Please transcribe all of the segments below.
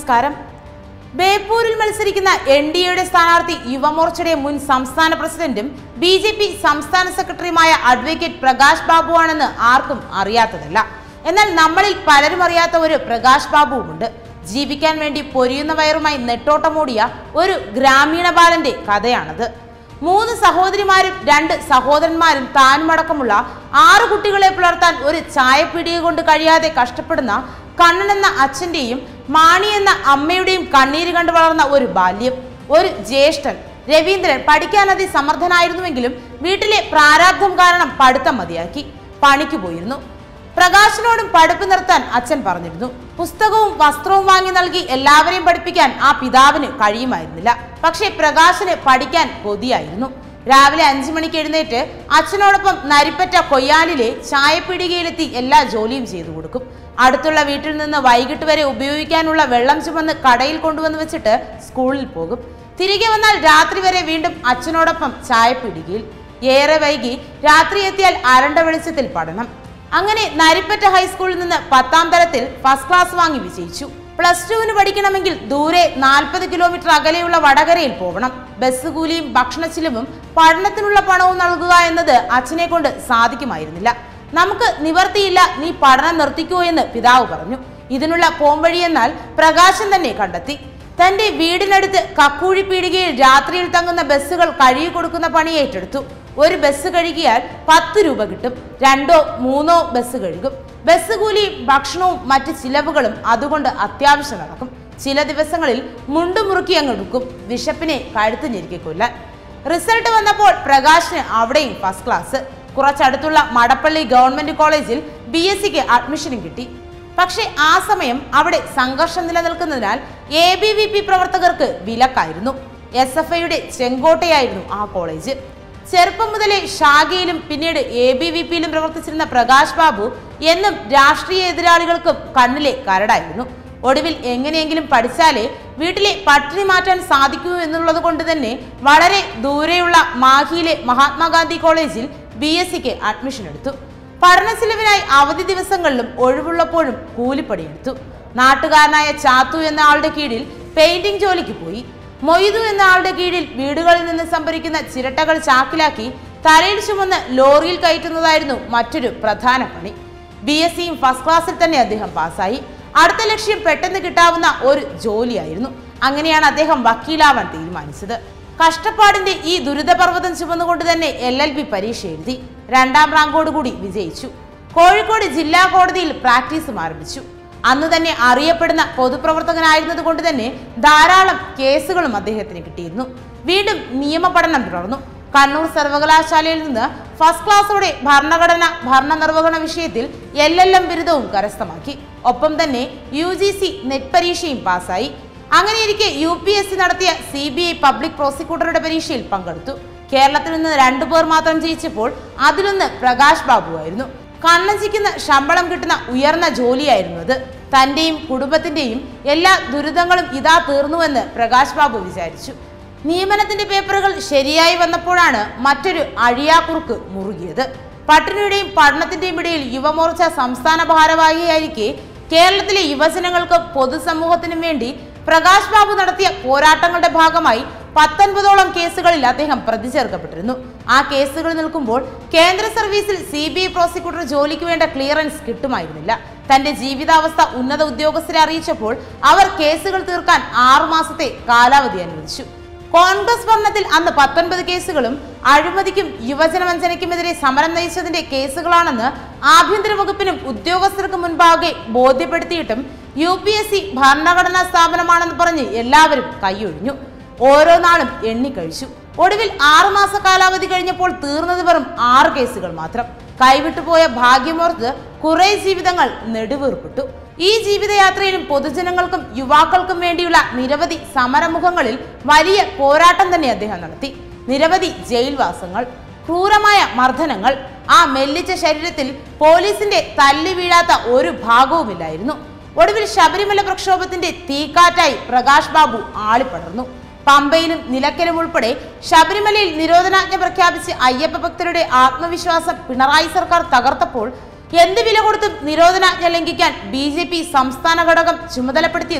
നമസ്കാരം ബേപ്പൂരിൽ മത്സരിക്കുന്ന N D എയുടെ സ്ഥാനാർത്ഥി യുവമോർച്ചയുടെ മുൻ സംസ്ഥാന പ്രസിഡന്റും ബി ജെ പി സംസ്ഥാന സെക്രട്ടറിയുമായ അഡ്വക്കേറ്റ് പ്രകാശ് ബാബുവാണെന്ന് ആർക്കും അറിയാത്തതല്ല എന്നാൽ നമ്മളിൽ പലരും അറിയാത്ത ഒരു പ്രകാശ് ബാബുവുമുണ്ട് ജീവിക്കാൻ വേണ്ടി പൊരിയുന്ന വയറുമായി നെട്ടോട്ടമോടിയ ഒരു ഗ്രാമീണ ബാലന്റെ കഥയാണത് മൂന്ന് സഹോദരിമാരും രണ്ട് സഹോദരന്മാരും താനുമടക്കമുള്ള ആറ് കുട്ടികളെ പുലർത്താൻ ഒരു ചായപ്പീടിക കൊണ്ട് കഴിയാതെ കഷ്ടപ്പെടുന്ന കണ്ണൻ എന്ന അച്ഛന്റെയും മാണി എന്ന അമ്മയുടെയും കണ്ണീര് കണ്ടു വളർന്ന ഒരു ബാല്യം ഒരു ജ്യേഷ്ഠൻ രവീന്ദ്രൻ പഠിക്കാൻ അതിസമർത്ഥനായിരുന്നുവെങ്കിലും വീട്ടിലെ പ്രാരാബ്ധം കാരണം പഠിത്തം മതിയാക്കി പണിക്ക് പോയിരുന്നു പ്രകാശിനോടും പഠിപ്പ് നിർത്താൻ അച്ഛൻ പറഞ്ഞിരുന്നു പുസ്തകവും വസ്ത്രവും വാങ്ങി നൽകി എല്ലാവരെയും പഠിപ്പിക്കാൻ ആ പിതാവിന് കഴിയുമായിരുന്നില്ല പക്ഷേ പ്രകാശിന് പഠിക്കാൻ കൊതിയായിരുന്നു രാവിലെ അഞ്ചു മണിക്ക് എഴുന്നേറ്റ് അച്ഛനോടൊപ്പം നരിപ്പറ്റ കൊയ്യാലിലെ ചായപ്പീടികയിലെത്തി എല്ലാ ജോലിയും ചെയ്തു കൊടുക്കും അടുത്തുള്ള വീട്ടിൽ നിന്ന് വൈകിട്ട് വരെ ഉപയോഗിക്കാനുള്ള വെള്ളം ചുമന്ന് കടയിൽ കൊണ്ടുവന്ന് വെച്ചിട്ട് സ്കൂളിൽ പോകും തിരികെ വന്നാൽ രാത്രി വരെ വീണ്ടും അച്ഛനോടൊപ്പം ചായപ്പീടികയിൽ ഏറെ വൈകി രാത്രി എത്തിയാൽ അരണ്ട വെളിച്ചത്തിൽ പഠനം അങ്ങനെ നരിപ്പറ്റ ഹൈസ്കൂളിൽ നിന്ന് പത്താം തരത്തിൽ ഫസ്റ്റ് ക്ലാസ് വാങ്ങി വിജയിച്ചു പ്ലസ് ടുവിന് പഠിക്കണമെങ്കിൽ ദൂരെ നാൽപ്പത് കിലോമീറ്റർ അകലെയുള്ള വടകരയിൽ പോകണം ബസ് കൂലിയും ഭക്ഷണച്ചിലവും പഠനത്തിനുള്ള പണവും നൽകുക എന്നത് അച്ഛനെ കൊണ്ട് സാധിക്കുമായിരുന്നില്ല നമുക്ക് നിവർത്തിയില്ല നീ പഠനം നിർത്തിക്കോ എന്ന് പിതാവ് പറഞ്ഞു ഇതിനുള്ള പോംവഴി എന്നാൽ പ്രകാശൻ തന്നെ കണ്ടെത്തി തന്റെ വീടിനടുത്ത് കക്കൂഴി പീടികയിൽ രാത്രിയിൽ തങ്ങുന്ന ബസ്സുകൾ കഴുകി കൊടുക്കുന്ന പണി ഏറ്റെടുത്തു ഒരു ബസ് കഴുകിയാൽ പത്ത് രൂപ കിട്ടും രണ്ടോ മൂന്നോ ബസ് കഴുകും ബസ് കൂലിയും ഭക്ഷണവും മറ്റ് ചിലവുകളും അതുകൊണ്ട് അത്യാവശ്യം നടക്കും ചില ദിവസങ്ങളിൽ മുണ്ടു മുറുക്കി അങ്ങ് എടുക്കും വിശപ്പിനെ കഴുത്ത് ഞെരുക്കിക്കൊല്ലാൻ റിസൾട്ട് വന്നപ്പോൾ പ്രകാശിന് അവിടെയും ഫസ്റ്റ് ക്ലാസ് കുറച്ചടുത്തുള്ള മടപ്പള്ളി ഗവൺമെന്റ് കോളേജിൽ ബി എസ് സിക്ക് അഡ്മിഷനും കിട്ടി പക്ഷേ ആ സമയം അവിടെ സംഘർഷം നിലനിൽക്കുന്നതിനാൽ എ ബി വി പി പ്രവർത്തകർക്ക് വിലക്കായിരുന്നു എസ് എഫ് ഐയുടെ ചെങ്കോട്ടയായിരുന്നു ആ കോളേജ് ചെറുപ്പം മുതലേ ഷാഗയിലും പിന്നീട് എ ബി വി പിയിലും പ്രവർത്തിച്ചിരുന്ന പ്രകാശ് ബാബു എന്നും രാഷ്ട്രീയ എതിരാളികൾക്കും കണ്ണിലെ കരടായിരുന്നു ഒടുവിൽ എങ്ങനെയെങ്കിലും പഠിച്ചാലേ വീട്ടിലെ പട്ടിണി മാറ്റാൻ സാധിക്കൂ എന്നുള്ളത് കൊണ്ട് തന്നെ വളരെ ദൂരെയുള്ള മാഹിയിലെ മഹാത്മാഗാന്ധി കോളേജിൽ ബി എസ് സിക്ക് അഡ്മിഷൻ എടുത്തു പഠന ചിലവിനായി അവധി ദിവസങ്ങളിലും ഒഴിവുള്ളപ്പോഴും കൂലിപ്പണിയെടുത്തു നാട്ടുകാരനായ ചാത്തു എന്ന ആളുടെ കീഴിൽ പെയിന്റിംഗ് ജോലിക്ക് പോയി മൊയ്തു എന്ന ആളുടെ കീഴിൽ വീടുകളിൽ നിന്ന് സംഭരിക്കുന്ന ചിരട്ടകൾ ചാക്കിലാക്കി തലയിൽ ചുമന്ന് ലോറിയിൽ കയറ്റുന്നതായിരുന്നു മറ്റൊരു പ്രധാന പണി ബി എസ് സിയും ഫസ്റ്റ് ക്ലാസ്സിൽ തന്നെ അദ്ദേഹം പാസ്സായി അടുത്ത ലക്ഷ്യം പെട്ടെന്ന് കിട്ടാവുന്ന ഒരു ജോലിയായിരുന്നു അങ്ങനെയാണ് അദ്ദേഹം വക്കീലാവാൻ തീരുമാനിച്ചത് കഷ്ടപ്പാടിന്റെ ഈ ദുരിതപർവ്വതം ചുമന്നുകൊണ്ട് തന്നെ എൽ എൽ ബി പരീക്ഷ എഴുതി രണ്ടാം റാങ്കോടുകൂടി വിജയിച്ചു കോഴിക്കോട് ജില്ലാ കോടതിയിൽ പ്രാക്ടീസും ആരംഭിച്ചു അന്ന് തന്നെ അറിയപ്പെടുന്ന പൊതുപ്രവർത്തകനായിരുന്നത് കൊണ്ട് തന്നെ ധാരാളം കേസുകളും അദ്ദേഹത്തിന് കിട്ടിയിരുന്നു വീണ്ടും നിയമപഠനം തുടർന്നു കണ്ണൂർ സർവകലാശാലയിൽ നിന്ന് ഫസ്റ്റ് ക്ലാസ്സോടെ ഭരണഘടന ഭരണനിർവഹണ വിഷയത്തിൽ എൽ എൽ എം ബിരുദവും കരസ്ഥമാക്കി ഒപ്പം തന്നെ യു ജി സി നെറ്റ് പരീക്ഷയും പാസ്സായി അങ്ങനെയിരിക്കെ യു പി എസ് സി നടത്തിയ സി ബി ഐ പബ്ലിക് പ്രോസിക്യൂട്ടറുടെ പരീക്ഷയിൽ പങ്കെടുത്തു കേരളത്തിൽ നിന്ന് രണ്ടു പേർ മാത്രം ജയിച്ചപ്പോൾ അതിലൊന്ന് പ്രകാശ് ബാബു ആയിരുന്നു കണ്ണഞ്ചിക്കുന്ന ശമ്പളം കിട്ടുന്ന ഉയർന്ന ജോലിയായിരുന്നു അത് തന്റെയും കുടുംബത്തിന്റെയും എല്ലാ ദുരിതങ്ങളും ഇതാ തീർന്നുവെന്ന് പ്രകാശ് ബാബു വിചാരിച്ചു നിയമനത്തിന്റെ പേപ്പറുകൾ ശരിയായി വന്നപ്പോഴാണ് മറ്റൊരു അഴിയാക്കുറുക്ക് മുറുകിയത് പട്ടിണിയുടെയും പഠനത്തിന്റെയും ഇടയിൽ യുവമോർച്ച സംസ്ഥാന ഭാരവാഹിയായിരിക്കെ കേരളത്തിലെ യുവജനങ്ങൾക്കും പൊതുസമൂഹത്തിനും വേണ്ടി പ്രകാശ് ബാബു നടത്തിയ പോരാട്ടങ്ങളുടെ ഭാഗമായി പത്തൊൻപതോളം കേസുകളിൽ അദ്ദേഹം പ്രതി ചേർക്കപ്പെട്ടിരുന്നു ആ കേസുകൾ നിൽക്കുമ്പോൾ കേന്ദ്ര സർവീസിൽ സി ബി ഐ പ്രോസിക്യൂട്ടർ ജോലിക്ക് വേണ്ട ക്ലിയറൻസ് കിട്ടുമായിരുന്നില്ല തന്റെ ജീവിതാവസ്ഥ ഉന്നത ഉദ്യോഗസ്ഥരെ അറിയിച്ചപ്പോൾ അവർ കേസുകൾ തീർക്കാൻ ആറുമാസത്തെ കാലാവധി അനുവദിച്ചു കോൺഗ്രസ് ഭരണത്തിൽ അന്ന് പത്തൊൻപത് കേസുകളും അഴിമതിക്കും യുവജന വഞ്ചനയ്ക്കുമെതിരെ സമരം നയിച്ചതിന്റെ കേസുകളാണെന്ന് ആഭ്യന്തര വകുപ്പിനും ഉദ്യോഗസ്ഥർക്കും മുൻപാകെ ബോധ്യപ്പെടുത്തിയിട്ടും യു പി എസ് സി ഭരണഘടനാ സ്ഥാപനമാണെന്ന് പറഞ്ഞ് എല്ലാവരും കൈയൊഴിഞ്ഞു ഓരോ നാളും എണ്ണിക്കഴിച്ചു ഒടുവിൽ ആറുമാസ കാലാവധി കഴിഞ്ഞപ്പോൾ തീർന്നത് വെറും ആറ് കേസുകൾ മാത്രം കൈവിട്ടുപോയ ഭാഗ്യമോർത്ത് കുറെ ജീവിതങ്ങൾ നെടുവീർപ്പിട്ടു ഈ ജീവിതയാത്രയിലും പൊതുജനങ്ങൾക്കും യുവാക്കൾക്കും വേണ്ടിയുള്ള നിരവധി സമരമുഖങ്ങളിൽ വലിയ പോരാട്ടം തന്നെ അദ്ദേഹം നടത്തി നിരവധി ജയിൽവാസങ്ങൾ ക്രൂരമായ മർദ്ദനങ്ങൾ ആ മെല്ലിച്ച ശരീരത്തിൽ പോലീസിന്റെ തല്ലി വീഴാത്ത ഒരു ഭാഗവുമില്ലായിരുന്നു ഒടുവിൽ ശബരിമല പ്രക്ഷോഭത്തിന്റെ തീക്കാറ്റായി പ്രകാശ് ബാബു ആളിപ്പടർന്നു പമ്പയിലും നിലക്കലും ഉൾപ്പെടെ ശബരിമലയിൽ നിരോധനാജ്ഞ പ്രഖ്യാപിച്ച് അയ്യപ്പ ഭക്തരുടെ ആത്മവിശ്വാസം പിണറായി സർക്കാർ തകർത്തപ്പോൾ എന്ത് വില കൊടുത്തും നിരോധനാജ്ഞ ലംഘിക്കാൻ ബി ജെ പി സംസ്ഥാന ഘടകം ചുമതലപ്പെടുത്തിയത്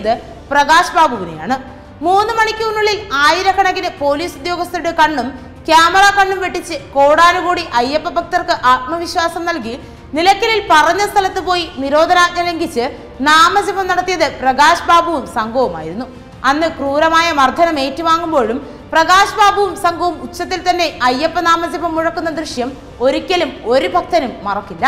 പ്രകാശ് ബാബുവിനെയാണ് മൂന്ന് മണിക്കൂറിനുള്ളിൽ ആയിരക്കണക്കിന് പോലീസ് ഉദ്യോഗസ്ഥരുടെ കണ്ണും ക്യാമറ കണ്ണും വെട്ടിച്ച് കോടാനുകൂടി അയ്യപ്പ ഭക്തർക്ക് ആത്മവിശ്വാസം നൽകി നിലയ്ക്കലിൽ പറഞ്ഞ സ്ഥലത്ത് പോയി നിരോധനാജ്ഞ ലംഘിച്ച് നാമജപം നടത്തിയത് പ്രകാശ് ബാബുവും സംഘവുമായിരുന്നു അന്ന് ക്രൂരമായ മർദ്ദനം ഏറ്റുവാങ്ങുമ്പോഴും പ്രകാശ് ബാബുവും സംഘവും ഉച്ചത്തിൽ തന്നെ അയ്യപ്പ നാമജപം മുഴക്കുന്ന ദൃശ്യം ഒരിക്കലും ഒരു ഭക്തനും മറക്കില്ല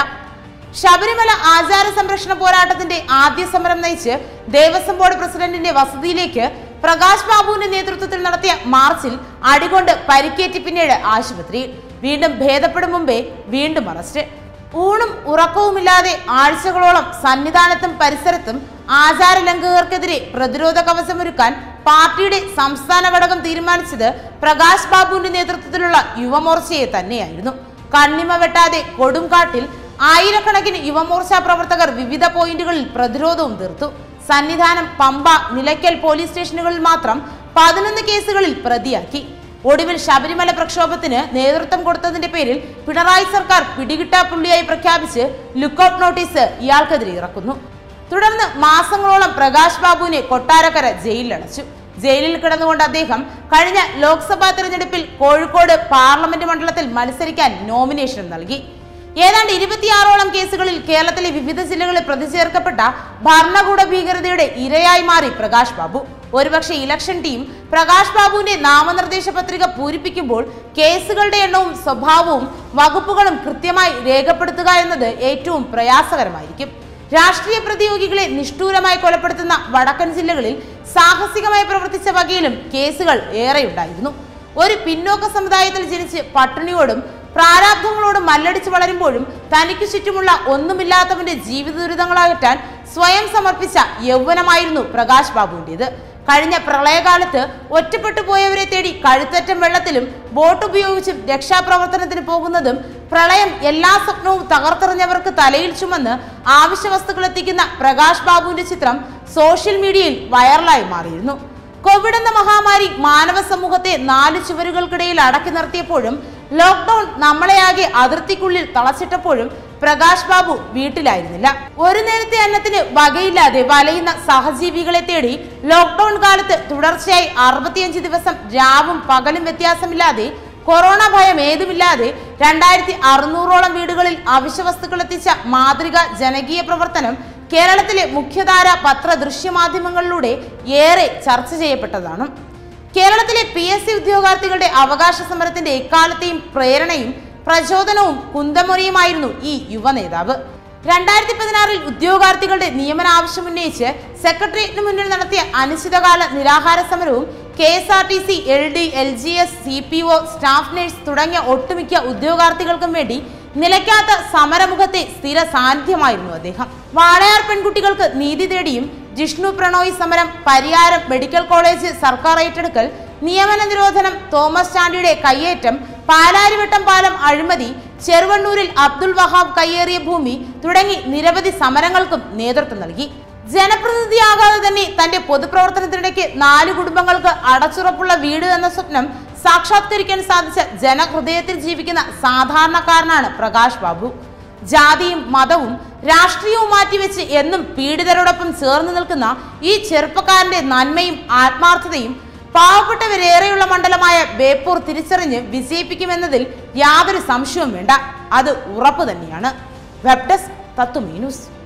ശബരിമല ആചാര സംരക്ഷണ പോരാട്ടത്തിന്റെ ആദ്യ സമരം നയിച്ച് ദേവസ്വം ബോർഡ് പ്രസിഡന്റിന്റെ വസതിയിലേക്ക് പ്രകാശ് ബാബുവിന്റെ നേതൃത്വത്തിൽ നടത്തിയ മാർച്ചിൽ അടികൊണ്ട് പരിക്കേറ്റ് പിന്നീട് ആശുപത്രിയിൽ വീണ്ടും ഭേദപ്പെടും മുമ്പേ വീണ്ടും അറസ്റ്റ് ഊണും ഉറക്കവുമില്ലാതെ ആഴ്ചകളോളം സന്നിധാനത്തും പരിസരത്തും ആചാര ലംഘകർക്കെതിരെ പ്രതിരോധ കവചമൊരുക്കാൻ പാർട്ടിയുടെ സംസ്ഥാന ഘടകം തീരുമാനിച്ചത് പ്രകാശ് ബാബുവിന്റെ നേതൃത്വത്തിലുള്ള യുവമോർച്ചയെ തന്നെയായിരുന്നു കണ്ണിമ വെട്ടാതെ കൊടുംകാട്ടിൽ ആയിരക്കണക്കിന് യുവമോർച്ച പ്രവർത്തകർ വിവിധ പോയിന്റുകളിൽ പ്രതിരോധവും തീർത്തു സന്നിധാനം പമ്പ നിലയ്ക്കൽ പോലീസ് സ്റ്റേഷനുകളിൽ മാത്രം പതിനൊന്ന് കേസുകളിൽ പ്രതിയാക്കി ഒടുവിൽ ശബരിമല പ്രക്ഷോഭത്തിന് നേതൃത്വം കൊടുത്തതിന്റെ പേരിൽ പിണറായി സർക്കാർ പിടികിട്ടാപ്പുള്ളിയായി പ്രഖ്യാപിച്ച് ലുക്കൌട്ട് നോട്ടീസ് ഇയാൾക്കെതിരെ ഇറക്കുന്നു തുടർന്ന് മാസങ്ങളോളം പ്രകാശ് ബാബുവിനെ കൊട്ടാരക്കര ജയിലിലടച്ചു ജയിലിൽ കിടന്നുകൊണ്ട് അദ്ദേഹം കഴിഞ്ഞ ലോക്സഭാ തെരഞ്ഞെടുപ്പിൽ കോഴിക്കോട് പാർലമെന്റ് മണ്ഡലത്തിൽ മത്സരിക്കാൻ നോമിനേഷൻ നൽകി ഏതാണ്ട് ഇരുപത്തിയാറോളം കേസുകളിൽ കേരളത്തിലെ വിവിധ ജില്ലകളിൽ പ്രതിചേർക്കപ്പെട്ട ഭരണകൂട ഭീകരതയുടെ ഇരയായി മാറി പ്രകാശ് ബാബു ഒരുപക്ഷെ ഇലക്ഷൻ ടീം പ്രകാശ് ബാബുവിന്റെ നാമനിർദ്ദേശ പത്രിക പൂരിപ്പിക്കുമ്പോൾ കേസുകളുടെ എണ്ണവും സ്വഭാവവും വകുപ്പുകളും കൃത്യമായി രേഖപ്പെടുത്തുക എന്നത് ഏറ്റവും പ്രയാസകരമായിരിക്കും രാഷ്ട്രീയ പ്രതിയോഗികളെ നിഷ്ഠൂരമായി കൊലപ്പെടുത്തുന്ന വടക്കൻ ജില്ലകളിൽ സാഹസികമായി പ്രവർത്തിച്ച വകയിലും കേസുകൾ ഏറെയുണ്ടായിരുന്നു ഒരു പിന്നോക്ക സമുദായത്തിൽ ജനിച്ച് പട്ടിണിയോടും പ്രാരാബ്ധങ്ങളോടും മല്ലടിച്ച് വളരുമ്പോഴും തനിക്ക് ചുറ്റുമുള്ള ഒന്നുമില്ലാത്തവന്റെ ജീവിത ദുരിതങ്ങളകറ്റാൻ സ്വയം സമർപ്പിച്ച യൗവനമായിരുന്നു പ്രകാശ് ബാബുവിൻ്റെത് കഴിഞ്ഞ പ്രളയകാലത്ത് ഒറ്റപ്പെട്ടു പോയവരെ തേടി കഴുത്തറ്റം വെള്ളത്തിലും ബോട്ട് ഉപയോഗിച്ചും രക്ഷാപ്രവർത്തനത്തിന് പോകുന്നതും പ്രളയം എല്ലാ സ്വപ്നവും തകർത്തെറിഞ്ഞവർക്ക് തലയിൽ ചുമന്ന് ആവശ്യ വസ്തുക്കൾ എത്തിക്കുന്ന പ്രകാശ് ബാബുവിന്റെ ചിത്രം സോഷ്യൽ മീഡിയയിൽ വൈറലായി മാറിയിരുന്നു കോവിഡ് എന്ന മഹാമാരി മാനവ സമൂഹത്തെ നാല് ചുവരുകൾക്കിടയിൽ അടക്കി നിർത്തിയപ്പോഴും ലോക്ക്ഡൌൺ നമ്മളെയാകെ അതിർത്തിക്കുള്ളിൽ തളച്ചിട്ടപ്പോഴും പ്രകാശ് ബാബു വീട്ടിലായിരുന്നില്ല ഒരു നേരത്തെ അന്നത്തിന് വകയില്ലാതെ വലയുന്ന സഹജീവികളെ തേടി ലോക്ക്ഡൌൺ കാലത്ത് തുടർച്ചയായി അറുപത്തിയഞ്ച് ദിവസം രാവും പകലും വ്യത്യാസമില്ലാതെ കൊറോണ ഭയം ഏതുമില്ലാതെ രണ്ടായിരത്തി അറുന്നൂറോളം വീടുകളിൽ അവശ്യ വസ്തുക്കൾ എത്തിച്ച മാതൃക ജനകീയ പ്രവർത്തനം കേരളത്തിലെ മുഖ്യധാര പത്ര ദൃശ്യമാധ്യമങ്ങളിലൂടെ ഏറെ ചർച്ച ചെയ്യപ്പെട്ടതാണ് കേരളത്തിലെ പി എസ് സി ഉദ്യോഗാർത്ഥികളുടെ അവകാശ സമരത്തിന്റെ എക്കാലത്തെയും പ്രേരണയും പ്രചോദനവും കുന്തമുറിയുമായിരുന്നു ഈ യുവ നേതാവ് രണ്ടായിരത്തി പതിനാറിൽ ഉദ്യോഗാർത്ഥികളുടെ നിയമന ആവശ്യമുന്നയിച്ച് സെക്രട്ടേറിയറ്റിന് മുന്നിൽ നടത്തിയ അനിശ്ചിതകാല നിരാഹാര സമരവും K S R T C L D L G S C P O staff nurse തുടങ്ങിയ ഒട്ടുമിക്ക ഉദ്യോഗാർത്ഥികൾക്കും വേണ്ടി നിലയ്ക്കാത്ത സമരമുഖത്തെ സ്ഥിര സാന്നിധ്യമായിരുന്നു അദ്ദേഹം വാളയാർ പെൺകുട്ടികൾക്ക് നീതി തേടിയും ജിഷ്ണു പ്രണോയ് സമരം പരിയാരം മെഡിക്കൽ കോളേജ് സർക്കാർ ഏറ്റെടുക്കൽ നിയമന നിരോധനം തോമസ് ചാണ്ടിയുടെ കയ്യേറ്റം പാലാരിവട്ടം പാലം അഴിമതി ചെറുവണ്ണൂരിൽ അബ്ദുൾ വഹാബ് കയ്യേറിയ ഭൂമി തുടങ്ങി നിരവധി സമരങ്ങൾക്കും നേതൃത്വം നൽകി ജനപ്രതിനിധിയാകാതെ തന്നെ തന്റെ പൊതുപ്രവർത്തനത്തിനിടയ്ക്ക് നാല് കുടുംബങ്ങൾക്ക് അടച്ചുറപ്പുള്ള വീട് എന്ന സ്വപ്നം സാക്ഷാത്കരിക്കാൻ സാധിച്ച ജനഹൃദയത്തിൽ ജീവിക്കുന്ന സാധാരണക്കാരനാണ് പ്രകാശ് ബാബു ജാതിയും മതവും രാഷ്ട്രീയവും മാറ്റിവെച്ച് എന്നും പീഡിതരോടൊപ്പം ചേർന്ന് നിൽക്കുന്ന ഈ ചെറുപ്പക്കാരന്റെ നന്മയും ആത്മാർത്ഥതയും പാവപ്പെട്ടവരേറെയുള്ള മണ്ഡലമായ ബേപ്പൂർ തിരിച്ചറിഞ്ഞ് വിജയിപ്പിക്കുമെന്നതിൽ യാതൊരു സംശയവും വേണ്ട അത് ഉറപ്പ് തന്നെയാണ് വെബ് ഡെസ്ക് തത്വമീ ന്യൂസ്